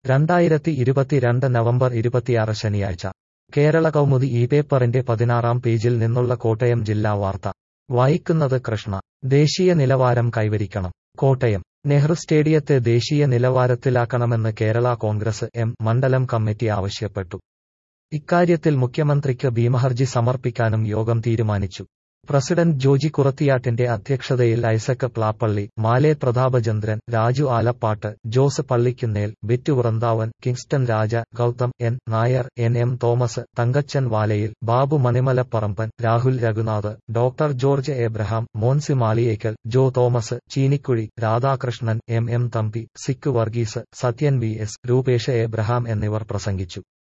രണ്ടായിരത്തി ഇരുപത്തിരണ്ട് നവംബർ ഇരുപത്തിയാറ് ശനിയാഴ്ച കേരള കൗമുദി ഈ പേപ്പറിന്റെ പതിനാറാം പേജിൽ നിന്നുള്ള കോട്ടയം ജില്ലാ വാർത്ത വായിക്കുന്നത് കൃഷ്ണ ദേശീയ നിലവാരം കൈവരിക്കണം കോട്ടയം നെഹ്റു സ്റ്റേഡിയത്തെ ദേശീയ നിലവാരത്തിലാക്കണമെന്ന് കേരള കോൺഗ്രസ് എം മണ്ഡലം കമ്മിറ്റി ആവശ്യപ്പെട്ടു ഇക്കാര്യത്തിൽ മുഖ്യമന്ത്രിക്ക് ഭീമഹർജി സമർപ്പിക്കാനും യോഗം തീരുമാനിച്ചു പ്രസിഡന്റ് ജോജി കുറത്തിയാട്ടിന്റെ അധ്യക്ഷതയിൽ ഐസക് പ്ലാപ്പള്ളി മാലേ Prathapachandran Raju Alappattu Jose Pallikkunnel Bittu Vrindavan Kingston Raja Gautham N Nair N M Thomas Thankachan Valayil Babu Manimalaparamban Rahul Raghunath doctor George Abraham Monsi Maliyekkal Joe Thomas Cheenikuzhi Radhakrishnan M M Thampi സിക്ക് Varghese Sathyan V S Rupesh Abraham എന്നിവർ പ്രസംഗിച്ചു